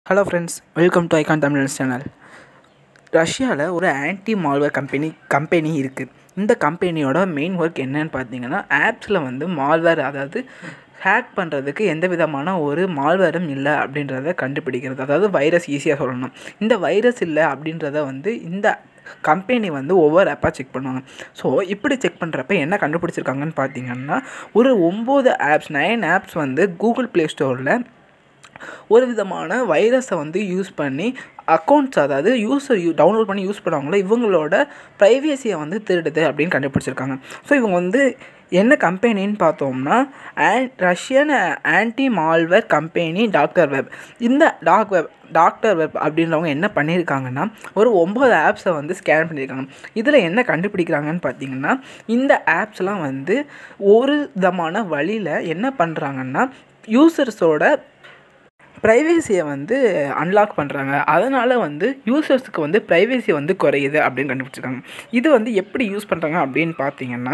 hello friends welcome to icon Tamil channel ரஷ்யாவில் ஒரு anti malware company company இருக்குது இந்த கம்பெனியோட மெயின் ஒர்க் என்னன்னு பார்த்தீங்கன்னா ஆப்ஸில் வந்து மால்வேர் அதாவது ஹேக் பண்ணுறதுக்கு எந்த விதமான ஒரு மால்வேரும் இல்லை அப்படின்றத கண்டுபிடிக்கிறது அதாவது வைரஸ் ஈஸியாக சொல்லணும் இந்த வைரஸ் இல்லை அப்படின்றத வந்து இந்த கம்பெனி வந்து ஒவ்வொரு ஆப்பாக செக் பண்ணுவாங்க ஸோ இப்படி செக் பண்ணுறப்ப என்ன கண்டுபிடிச்சிருக்காங்கன்னு பார்த்தீங்கன்னா ஒரு ஒம்பது ஆப்ஸ் நைன் ஆப்ஸ் வந்து கூகுள் ப்ளே ஸ்டோரில் ஒரு விதமான வைரஸை வந்து யூஸ் பண்ணி அக்கௌண்ட்ஸ் அதாவது யூஸர் யூ டவுன்லோட் பண்ணி யூஸ் பண்ணுவாங்களோ இவங்களோட ப்ரைவேசியை வந்து திருடுது அப்படின்னு கண்டுபிடிச்சிருக்காங்க ஸோ இவங்க வந்து என்ன கம்பெனின்னு பார்த்தோம்னா an Russian anti malware company doctor web இந்த டாக் வெப் டாக்டர் வெப் அப்படின்றவங்க என்ன பண்ணியிருக்காங்கன்னா ஒரு ஒம்பது ஆப்ஸை வந்து ஸ்கேன் பண்ணியிருக்காங்க இதில் என்ன கண்டுபிடிக்கிறாங்கன்னு பார்த்தீங்கன்னா இந்த ஆப்ஸ்லாம் வந்து ஒரு விதமான வழியில் என்ன பண்ணுறாங்கன்னா யூசர்ஸோட ப்ரைவேசியை வந்து அன்லாக் பண்ணுறாங்க அதனால் வந்து யூசர்ஸுக்கு வந்து ப்ரைவேசி வந்து குறையுது அப்படின்னு கண்டுபிடிச்சிருக்காங்க இது வந்து எப்படி யூஸ் பண்ணுறாங்க அப்படின்னு பார்த்தீங்கன்னா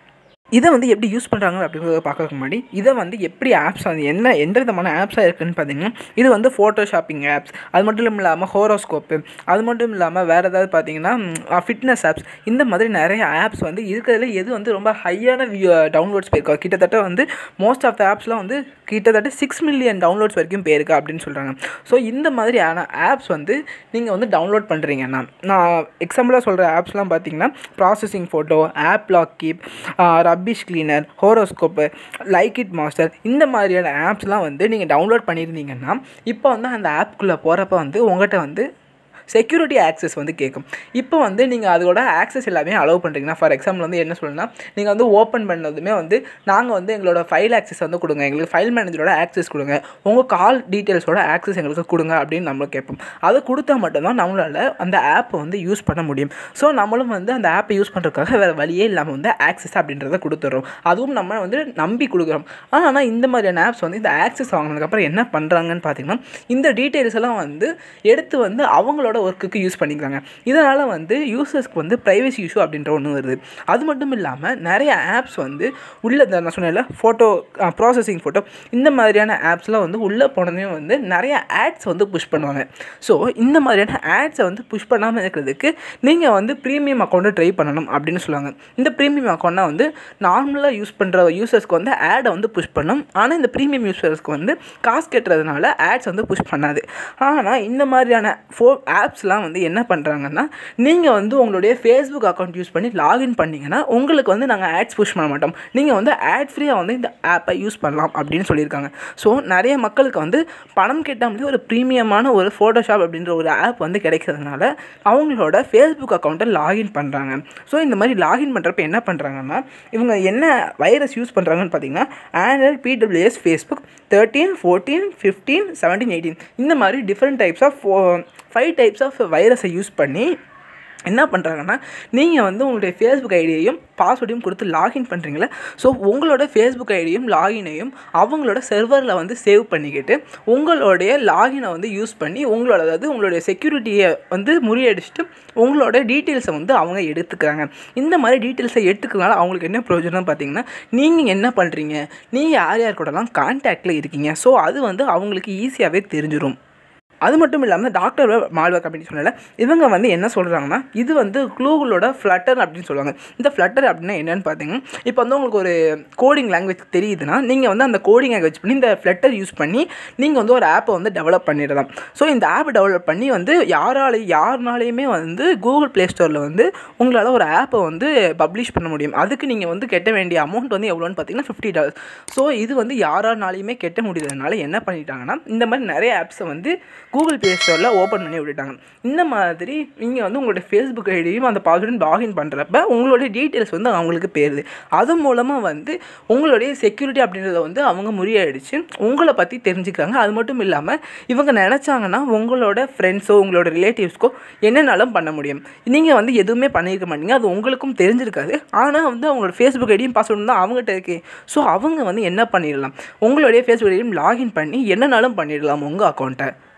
இதை வந்து எப்படி யூஸ் பண்ணுறாங்க அப்படிங்கிறத பார்க்கறதுக்கு முன்னாடி இதை வந்து எப்படி ஆப்ஸ் வந்து என்ன எந்த விதமான ஆப்ஸாக இருக்குதுன்னு பார்த்தீங்கன்னா இது வந்து ஃபோட்டோ ஷாப்பிங் ஆப்ஸ் அது மட்டும் இல்லாமல் ஹோரோஸ்கோப்பு அது மட்டும் இல்லாமல் வேறு ஏதாவது பார்த்தீங்கன்னா ஃபிட்னஸ் ஆப்ஸ் இந்த மாதிரி நிறைய ஆப்ஸ் வந்து இருக்கிறதுல எது வந்து ரொம்ப ஹையான வியூ டவுன்லோட்ஸ் போயிருக்கோம் கிட்டத்தட்ட வந்து மோஸ்ட் ஆஃப் த ஆப்ஸ்லாம் வந்து கிட்டத்தட்ட சிக்ஸ் மில்லியன் டவுன்லோட்ஸ் வரைக்கும் போயிருக்கு அப்படின்னு சொல்கிறாங்க ஸோ இந்த மாதிரியான ஆப்ஸ் வந்து நீங்கள் வந்து டவுன்லோட் பண்ணுறீங்கன்னா நான் எக்ஸாம்பிளாக சொல்கிற ஆப்ஸ்லாம் பார்த்தீங்கன்னா processing photo app lock keep rubbish cleaner horoscope like it master இந்த மாதிரியான ஆப்ஸ்லாம் வந்து நீங்கள் டவுன்லோட் பண்ணியிருந்தீங்கன்னா இப்போ வந்து அந்த ஆப்குள்ளே போகிறப்ப வந்து உங்கள்கிட்ட வந்து செக்யூரிட்டி ஆக்சஸ் வந்து கேட்கும் இப்போ வந்து நீங்கள் அதோட ஆக்சஸ் எல்லாமே அலோவ் பண்ணுறீங்கன்னா ஃபார் எக்ஸாம்பிள் வந்து என்ன சொல்லணும்னா நீங்கள் வந்து ஓப்பன் பண்ணதுமே வந்து நாங்கள் வந்து எங்களோட ஃபைல் ஆக்சஸ் வந்து கொடுங்க எங்களுக்கு ஃபைல் மேனேஜரோட ஆக்சஸ் கொடுங்க உங்கள் கால் டீட்டெயில்ஸோட ஆக்சஸ் எங்களுக்கு கொடுங்க அப்படின்னு நம்மளுக்கு கேட்போம் அதை கொடுத்தா மட்டும்தான் நம்மளால் அந்த ஆப்பை வந்து யூஸ் பண்ண முடியும் ஸோ நம்மளும் வந்து அந்த ஆப்பை யூஸ் பண்ணுறதுக்காக வேறு வழியே இல்லாமல் வந்து ஆக்சஸ் அப்படின்றத கொடுத்துட்றோம் அதுவும் நம்ம வந்து நம்பி கொடுக்குறோம் ஆனால் இந்த மாதிரியான ஆப்ஸ் வந்து இந்த ஆக்சஸ் வாங்கினதுக்கப்புறம் என்ன பண்ணுறாங்கன்னு பார்த்தீங்கன்னா இந்த டீட்டெயில்ஸ் எல்லாம் வந்து எடுத்து வந்து அவங்களோட ஒர்க்குக்கு யூஸ் பண்ணிக்கிறாங்க இதனால் வந்து யூசர்ஸ்க்கு வந்து ப்ரைவசி இஷ்யூ அப்படின்ற ஒன்று வருது அது மட்டும் இல்லாமல் நிறைய ஆப்ஸ் வந்து உள்ள இந்த நான் சொன்னேன்ல ஃபோட்டோ ப்ராசஸிங் ஃபோட்டோ இந்த மாதிரியான ஆப்ஸ்லாம் வந்து உள்ளே போனதுமே வந்து நிறைய ஆட்ஸ் வந்து புஷ் பண்ணுவாங்க ஸோ இந்த மாதிரியான ஆட்ஸை வந்து புஷ் பண்ணாமல் இருக்கிறதுக்கு நீங்கள் வந்து ப்ரீமியம் அக்கௌண்ட்டை ட்ரை பண்ணணும் அப்படின்னு சொல்லுவாங்க இந்த ப்ரீமியம் அக்கௌண்ட்னா வந்து நார்மலாக யூஸ் பண்ணுற யூசர்ஸ்க்கு வந்து ஆடை வந்து புஷ் பண்ணும் ஆனால் இந்த ப்ரீமியம் யூசர்ஸ்க்கு வந்து காசு கட்டுறதுனால ஆட்ஸ் வந்து புஷ் பண்ணாது ஆனால் இந்த மாதிரியான ஃபோ ஆப்ஸ்லாம் வந்து என்ன பண்ணுறாங்கன்னா நீங்கள் வந்து உங்களுடைய ஃபேஸ்புக் அக்கௌண்ட் யூஸ் பண்ணி லாகின் பண்ணிங்கன்னா உங்களுக்கு வந்து நாங்கள் ஆட்ஸ் புஷ் பண்ண மாட்டோம் நீங்கள் வந்து ஆட் ஃப்ரீயாக வந்து இந்த ஆப்பை யூஸ் பண்ணலாம் அப்படின்னு சொல்லியிருக்காங்க ஸோ நிறைய மக்களுக்கு வந்து பணம் கேட்டாமலே ஒரு ப்ரீமியமான ஒரு ஃபோட்டோஷாப் அப்படின்ற ஒரு ஆப் வந்து கிடைக்கிறதுனால அவங்களோட ஃபேஸ்புக் அக்கௌண்ட்டை லாகின் பண்ணுறாங்க ஸோ இந்த மாதிரி லாகின் பண்ணுறப்ப என்ன பண்ணுறாங்கன்னா இவங்க என்ன வைரஸ் யூஸ் பண்ணுறாங்கன்னு பார்த்தீங்கன்னா Android PWS Facebook thirteen fourteen fifteen seventeen eighteen இந்த மாதிரி different types of five types of வைரஸை யூஸ் பண்ணி என்ன பண்ணுறாங்கன்னா நீங்கள் வந்து உங்களுடைய ஃபேஸ்புக் ஐடியையும் பாஸ்வேர்டையும் கொடுத்து லாகின் பண்ணுறீங்களே ஸோ உங்களோட ஃபேஸ்புக் ஐடியும் லாகினையும் அவங்களோட சர்வரில் வந்து சேவ் பண்ணிக்கிட்டு உங்களுடைய லாகினை வந்து யூஸ் பண்ணி உங்களோட அதாவது உங்களுடைய செக்யூரிட்டியை வந்து முறியடிச்சுட்டு உங்களோட டீட்டெயில்ஸை வந்து அவங்க எடுத்துக்கிறாங்க இந்த மாதிரி டீட்டெயில்ஸை எடுத்துக்கிறதுனால அவங்களுக்கு என்ன பிரயோஜனம் பார்த்தீங்கன்னா நீங்கள் என்ன பண்ணுறீங்க நீங்கள் யார் யார் கூடலாம் கான்டாக்டில் இருக்கீங்க ஸோ அது வந்து அவங்களுக்கு ஈஸியாகவே தெரிஞ்சிடும் அது மட்டும் இல்லாமல் டாக்டர் மால்வேர் கம்பெனி சொன்னல இவங்க வந்து என்ன சொல்கிறாங்கன்னா இது வந்து க்ளூகளோட ஃப்ளட்டர் அப்படின்னு சொல்லுவாங்க இந்த ஃப்ளட்டர் அப்படின்னா என்னென்னு பார்த்தீங்கன்னா இப்போ வந்து உங்களுக்கு ஒரு கோடிங் லாங்குவேஜ் தெரியுதுன்னா நீங்கள் வந்து அந்த கோடிங் லாங்குவேஜ் பண்ணி இந்த ஃப்ளட்டர் யூஸ் பண்ணி நீங்கள் வந்து ஒரு ஆப்பை வந்து டெவலப் பண்ணிடலாம் ஸோ இந்த ஆப்பை டெவலப் பண்ணி வந்து யாராலையும் யாருனாலையுமே வந்து கூகுள் ப்ளே ஸ்டோரில் வந்து உங்களால் ஒரு ஆப்பை வந்து பப்ளிஷ் பண்ண முடியும் அதுக்கு நீங்கள் வந்து கெட்ட வேண்டிய அமௌண்ட் வந்து எவ்வளோன்னு பார்த்தீங்கன்னா ஃபிஃப்டி டாலர்ஸ் ஸோ இது வந்து யாரானாலையுமே கெட்ட முடியாதனால என்ன பண்ணிட்டாங்கன்னா இந்த மாதிரி நிறைய ஆப்ஸை வந்து கூகுள் ப்ளே ஸ்டோரில் ஓப்பன் பண்ணி விட்டுட்டாங்க இந்த மாதிரி நீங்கள் வந்து உங்களுடைய ஃபேஸ்புக் ஐடியும் அந்த பாஸ்வேர்டும் லாகின் பண்ணுறப்ப உங்களுடைய டீட்டெயில்ஸ் வந்து அவங்களுக்கு போயிருது அது மூலமாக வந்து உங்களுடைய செக்யூரிட்டி அப்படின்றத வந்து அவங்க முறியடிச்சு உங்களை பற்றி தெரிஞ்சுக்கிறாங்க அது மட்டும் இல்லாமல் இவங்க நினச்சாங்கன்னா உங்களோட ஃப்ரெண்ட்ஸோ உங்களோட ரிலேட்டிவ்ஸ்க்கோ என்னென்னாலும் பண்ண முடியும் நீங்கள் வந்து எதுவுமே பண்ணியிருக்க மாட்டீங்க அது உங்களுக்கும் தெரிஞ்சிருக்காது ஆனால் வந்து அவங்களோட ஃபேஸ்புக் ஐடியும் பாஸ்வேர்டும் தான் அவங்ககிட்ட இருக்கு ஸோ அவங்க வந்து என்ன பண்ணிடலாம் உங்களுடைய ஃபேஸ்புக் ஐடியும் லாகின் பண்ணி என்னென்னாலும் பண்ணிடலாம் உங்கள் அக்கௌண்ட்டை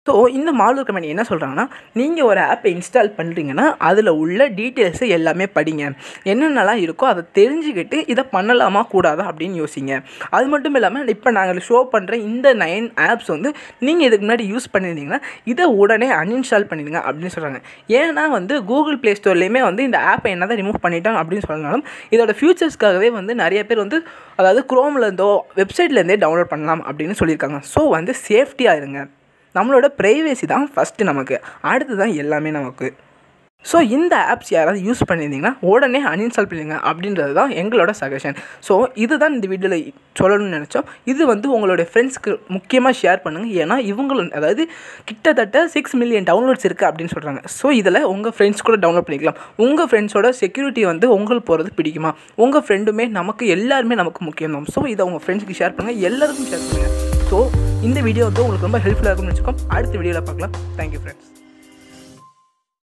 ஸோ இந்த மால்வேர் கம்பெனி என்ன சொல்கிறாங்கன்னா நீங்கள் ஒரு ஆப்பை இன்ஸ்டால் பண்ணுறீங்கன்னா அதில் உள்ள டீட்டெயில்ஸை எல்லாமே படிங்க என்னென்னலாம் இருக்கோ அதை தெரிஞ்சுக்கிட்டு இதை பண்ணலாமா கூடாதா அப்படின்னு யோசிங்க அது மட்டும் இல்லாமல் இப்போ நாங்கள் ஷோ பண்ணுற இந்த நைன் ஆப்ஸ் வந்து நீங்கள் இதுக்கு முன்னாடி யூஸ் பண்ணியிருந்தீங்கன்னா இதை உடனே அன்இன்ஸ்டால் பண்ணிடுங்க அப்படின்னு சொல்கிறாங்க ஏன்னா வந்து கூகுள் ப்ளே ஸ்டோர்லேயுமே வந்து இந்த ஆப்பை என்ன தான் ரிமூவ் பண்ணிட்டாங்க அப்படின்னு சொன்னாலும் இதோட ஃபியூச்சர்ஸ்க்காகவே வந்து நிறைய பேர் வந்து அதாவது குரோம்லேருந்தோ வெப்சைட்லேருந்தே டவுன்லோட் பண்ணலாம் அப்படின்னு சொல்லியிருக்காங்க ஸோ வந்து சேஃப்டியாக இருங்க நம்மளோட ப்ரைவேசி தான் ஃபஸ்ட்டு நமக்கு அடுத்து தான் எல்லாமே நமக்கு ஸோ இந்த ஆப்ஸ் யாராவது யூஸ் பண்ணியிருந்தீங்கன்னா உடனே அன்இன்ஸ்டால் பண்ணிடுங்க அப்படின்றது தான் எங்களோட சஜஷன் ஸோ இதுதான் இந்த வீடியோவில் சொல்லணும்னு நினச்சோம் இது வந்து உங்களுடைய ஃப்ரெண்ட்ஸ்க்கு முக்கியமாக ஷேர் பண்ணுங்கள் ஏன்னா இவங்களும் அதாவது கிட்டத்தட்ட சிக்ஸ் மில்லியன் டவுன்லோட்ஸ் இருக்குது அப்படின்னு சொல்கிறாங்க ஸோ இதில் உங்கள் ஃப்ரெண்ட்ஸ் கூட டவுன்லோட் பண்ணிக்கலாம் உங்கள் ஃப்ரெண்ட்ஸோட செக்யூரிட்டி வந்து உங்களுக்கு போகிறது பிடிக்குமா உங்கள் ஃப்ரெண்டுமே நமக்கு எல்லாருமே நமக்கு முக்கியம் தான் ஸோ இதை உங்கள் ஃப்ரெண்ட்ஸ்க்கு ஷேர் பண்ணுங்கள் எல்லாருக்கும் ஷேர் பண்ணுங்கள் ஸோ இந்த வீடியோ வந்து உங்களுக்கு ரொம்ப ஹெல்ப்ஃபுல்லாக இருக்கும்னு வச்சுக்கோம் அடுத்த வீடியோவில் பார்க்கலாம் தேங்க்யூ ஃப்ரெண்ட்ஸ்